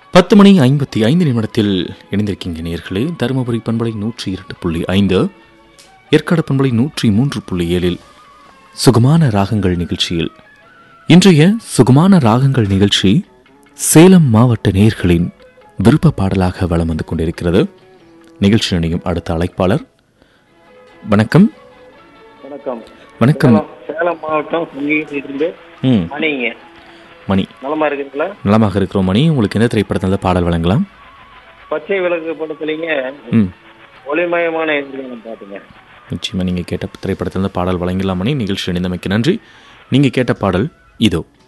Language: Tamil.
பத்து மணி ஐம்பத்தி ஐந்து நிமிடத்தில் இணைந்திருக்கீங்க நேர்களே தருமபுரி பண்பலை நூற்றி இரண்டு புள்ளி ஐந்து ஏற்காடு பண்பலை நூற்றி மூன்று புள்ளி ஏழில் சுகமான ராகங்கள் நிகழ்ச்சியில் இன்றைய சுகமான ராகங்கள் நிகழ்ச்சி சேலம் மாவட்ட நேயர்களின் விருப்ப பாடலாக வலம் வந்து கொண்டிருக்கிறது நிகழ்ச்சி நினையும் அடுத்த அழைப்பாளர் வணக்கம் வணக்கம் வணக்கம் சேலம் சேலம் மாவட்டம் இருந்து ம் மணிங்க மணி நலமா இருக்குங்களா நலமாக இருக்கிறோம் மணி உங்களுக்கு எந்த திரைப்படத்தில் பாடல் வழங்கலாம் பச்சை விளக்கு படத்துலீங்க ம் ஒளிமயமான எந்திரம் பாட்டுங்க நிச்சயமாக நீங்கள் கேட்ட திரைப்படத்திலிருந்து பாடல் வழங்கலாம் மணி நிகழ்ச்சி இணைந்தமைக்கு நன்றி நீங்கள் கேட்ட பாடல் இதோ